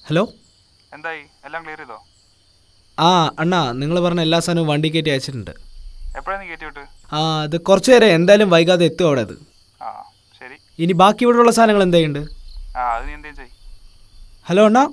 Hello എന്തായി എല്ലാം clear ചെയ്തോ ആ അണ്ണാ നിങ്ങൾ പറഞ്ഞ എല്ലാ സാധനവും വണ്ടി കയറ്റി അയച്ചിട്ടുണ്ട് എപ്പോഴാണ് നീ കയറ്റി വിട്ട് ആ അത് കുറച്ച് നേരം എന്തായാലും വൈകാതെ എത്തും അവിടെ അത് ആ ശരി ഇനി ബാക്കി ഇവിടെയുള്ള സാധനങ്ങൾ എന്തെയുണ്ട് ആ അത് നീ എന്തേലും ചെയ് ഹലോ അണ്ണാ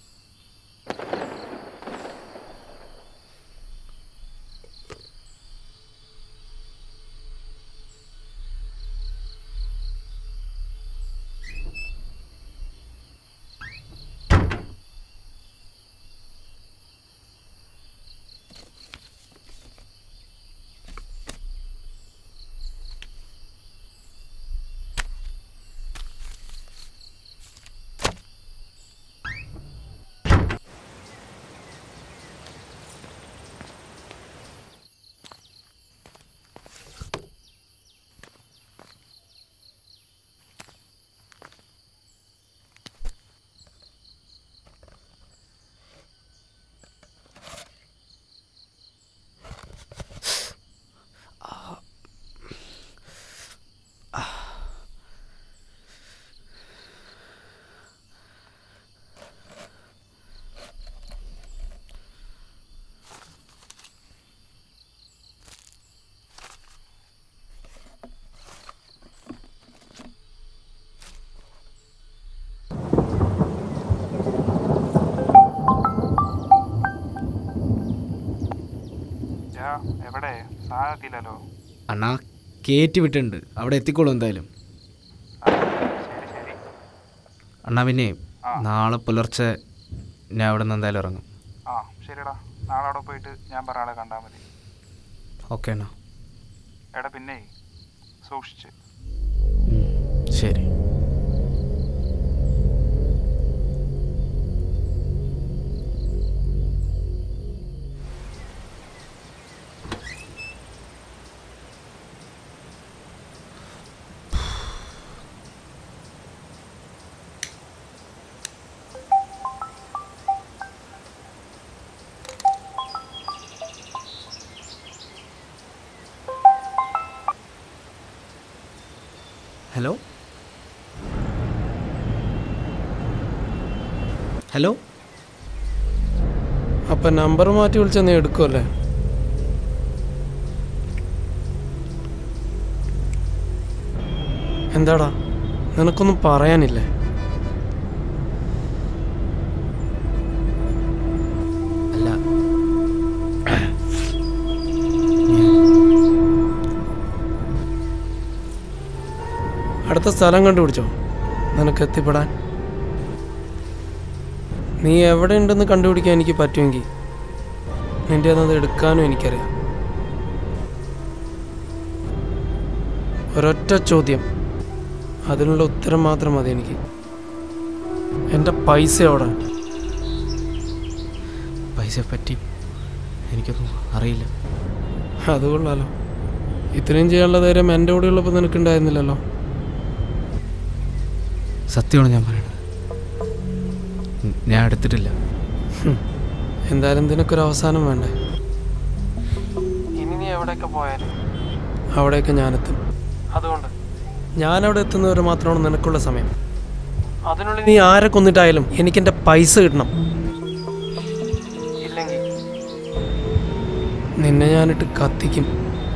യാ എവിടെ സാധനം എത്തിയില്ലല്ലോ അണ്ണാ കയറ്റി വിട്ടിട്ടുണ്ട് അവിടെ എത്തിക്കോളൂ എന്തായാലും ആ, ശരി ശരി അണ്ണാ പിന്നെ ആ. നാളെ പുലർച്ചെ ഞാൻ അവിടെ നിന്ന് എന്തായാലും ഇറങ്ങും ആ ശരിടാ നാളെ അവിടെ പോയിട്ട് ഞാൻ പറഞ്ഞ ആളെ കണ്ടാൽ മതി ഓക്കെ അണ്ണാ എടാ പിന്നെ സൂക്ഷിച്ച് ഉം, ശരി ഹലോ ഹലോ അപ്പം നമ്പർ മാറ്റി വിളിച്ചാൽ നീ എടുക്കുമല്ലേ എന്താടാ നിനക്കൊന്നും പറയാനില്ലേ അല്ല അടുത്ത സ്ഥലം കണ്ടുപിടിച്ചോ നിനക്ക് എത്തിപ്പെടാൻ നീ എവിടെ ഉണ്ടെന്ന് കണ്ടുപിടിക്കാൻ എനിക്ക് പറ്റുമെങ്കിൽ നിന്റെ അത് എടുക്കാനും എനിക്കറിയാം ഒരൊറ്റ ചോദ്യം അതിനുള്ള ഉത്തരം മാത്രം മതി എനിക്ക് എൻ്റെ പൈസ എവിടെ പൈസയെ പറ്റി എനിക്കൊന്നും അറിയില്ല അത് കൊള്ളാലോ ഇത്രയും ചെയ്യാനുള്ള ധൈര്യം എൻ്റെ കൂടെ ഉള്ളപ്പോൾ നിനക്കുണ്ടായിരുന്നില്ലല്ലോ സത്യമാണ് ഞാൻ പറയുന്നത് ഉം, ഞാൻ എടുത്തിട്ടില്ല ഹും. എന്തായാലും ഇതിനൊക്കെ ഒരു അവസാനം വേണ്ടേ ഇനി നീ എവിടെയൊക്കെ പോയാലും അവിടെയൊക്കെ ഞാനെത്തും അതുകൊണ്ട് ഞാൻ അവിടെ എത്തുന്നവരെ മാത്രമാണ് നിനക്കുള്ള സമയം അതിനുള്ളിൽ നീ ആരെ കൊന്നിട്ടായാലും എനിക്ക് എൻ്റെ പൈസ കിട്ടണം ഇല്ലെങ്കിൽ നിന്നെ ഞാനിട്ട് കത്തിക്കും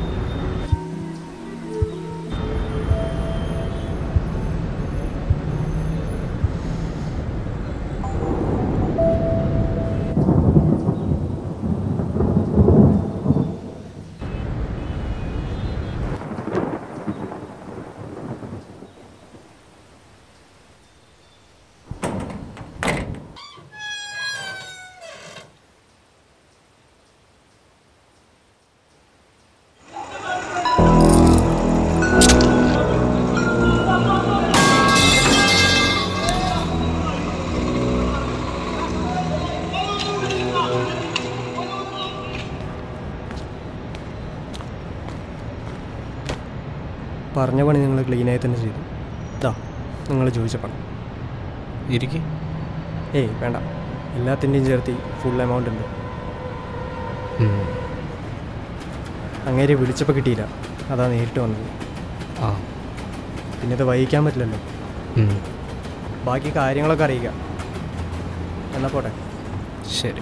പറഞ്ഞ പണി നിങ്ങൾ ക്ലീനായി തന്നെ ചെയ്തു ഇതാ നിങ്ങൾ ചോദിച്ച പണം ഇരിക്കും ഏയ് വേണ്ട എല്ലാത്തിൻ്റെയും ചേർത്ത് ഫുൾ എമൗണ്ട് ഉണ്ട് അങ്ങേരെ വിളിച്ചപ്പോൾ കിട്ടിയില്ല അതാ നേരിട്ട് വന്നത് ആ പിന്നെ ഇത് വൈകിക്കാൻ പറ്റില്ലല്ലോ ഉം. ബാക്കി കാര്യങ്ങളൊക്കെ അറിയിക്കുക എന്നാ പോട്ടെ ശരി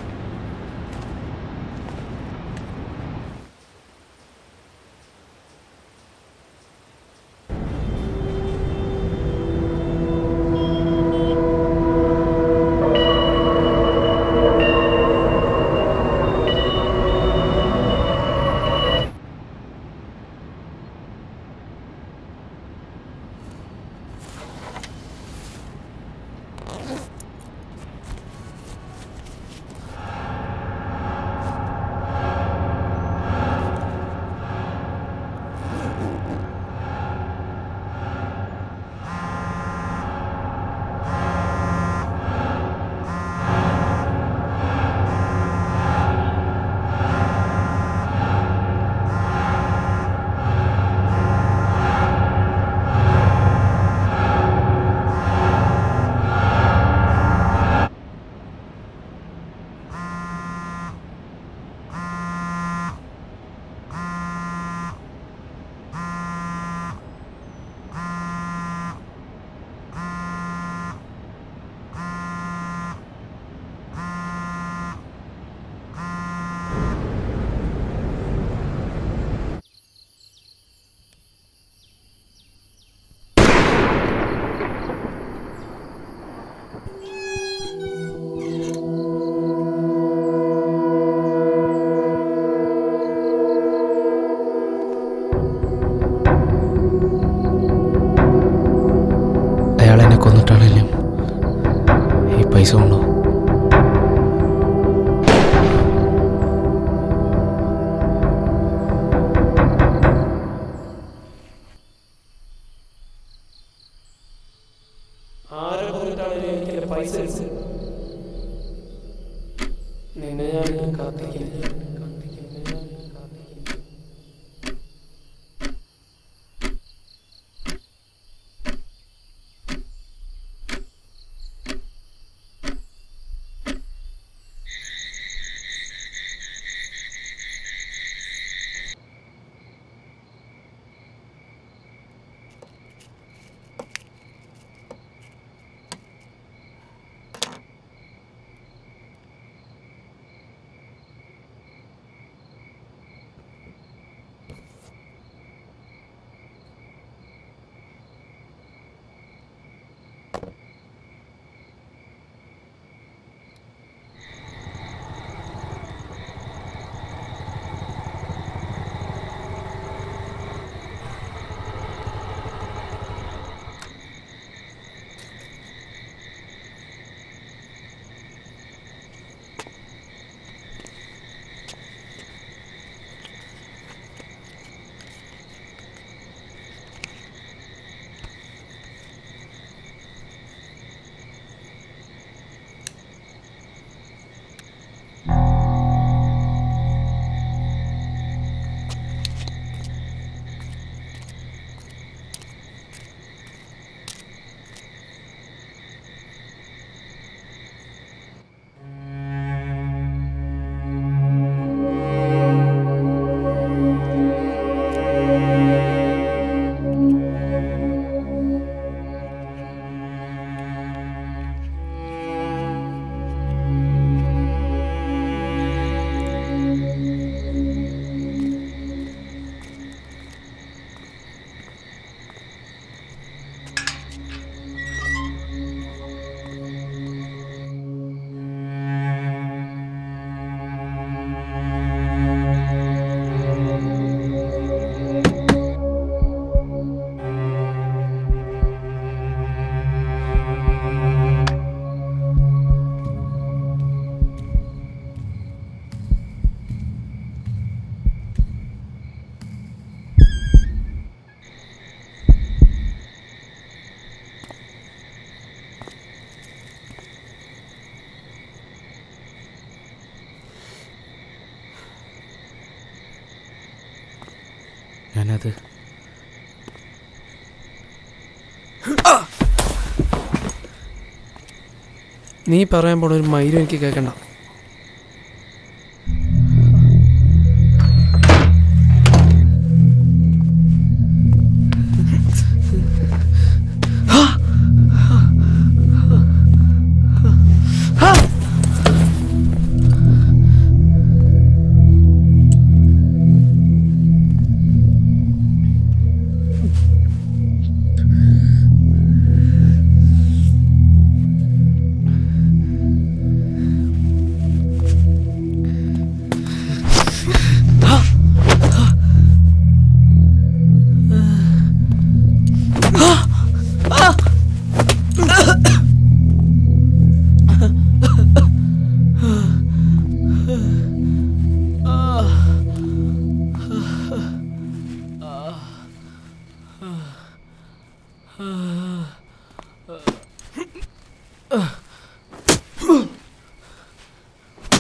അയാൾ എന്നെ കൊന്നിട്ടാണെങ്കിലും ഈ പൈസ കൊണ്ടോ ആരെ കൊന്നിട്ടാണെങ്കിലും എനിക്ക് എൻ്റെ പൈസ തിരിച്ച് നിന്നെ ഞാൻ കാത്തിക്കും ഞാനത് നീ പറയാൻ പോണ ഒരു മൈരും എനിക്ക് കേൾക്കണ്ട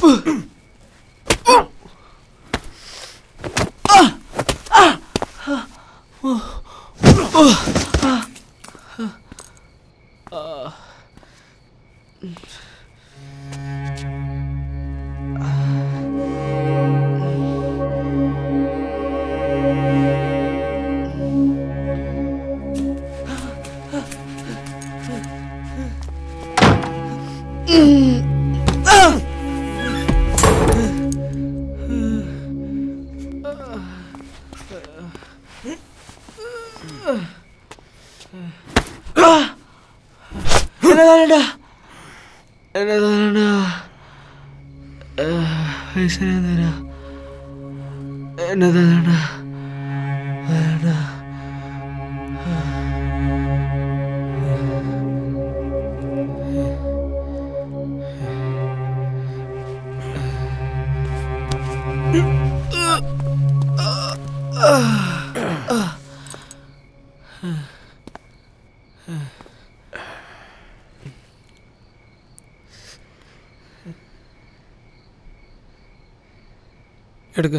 എന്നതാണടാ എന്നതാണടാ പൈസ തരാ എന്നതാണടാ വേണ്ടാ എടുക്ക്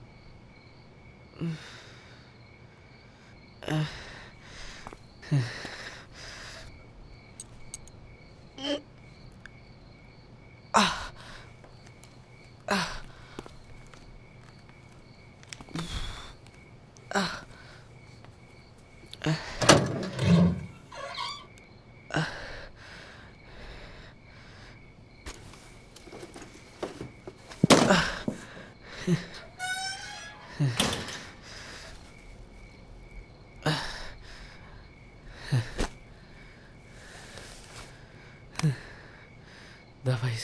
ഇതാ പൈസ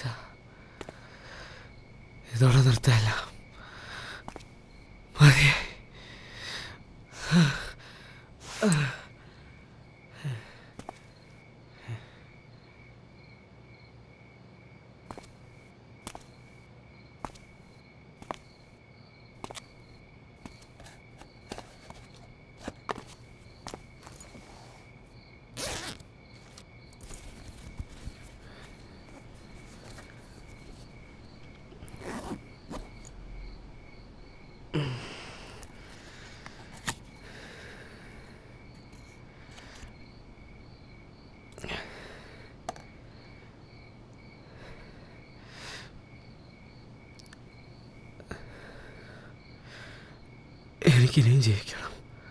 ഇതോടെ നിർത്തല്ല മതിയായി എനിക്കിനിയും ജീവിക്കണം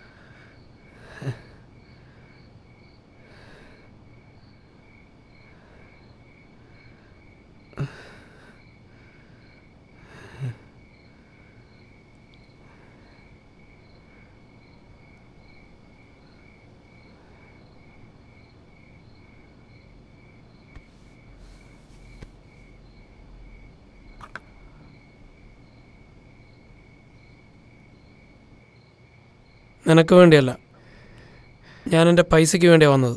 നിനക്ക് വേണ്ടിയല്ല ഞാൻ എൻ്റെ പൈസയ്ക്ക് വേണ്ടിയാണ് വന്നത്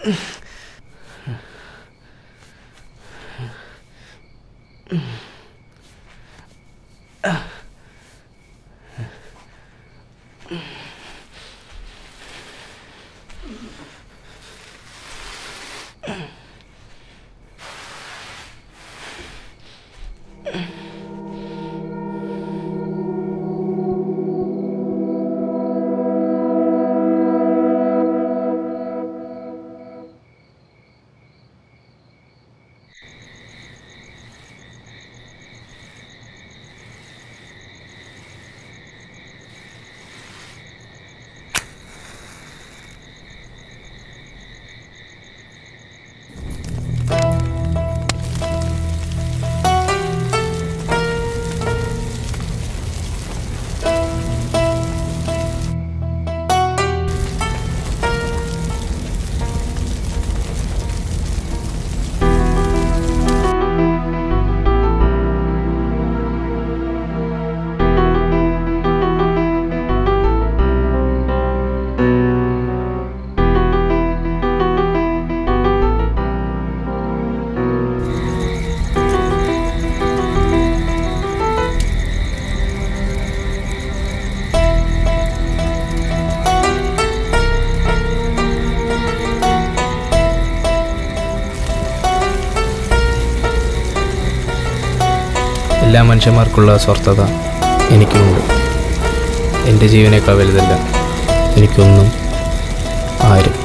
എല്ലാ മനുഷ്യന്മാർക്കുള്ള സ്വാർത്ഥത എനിക്കുമുണ്ട് എൻ്റെ ജീവനേക്കാൾ വലുതല്ല എനിക്കൊന്നും ആരും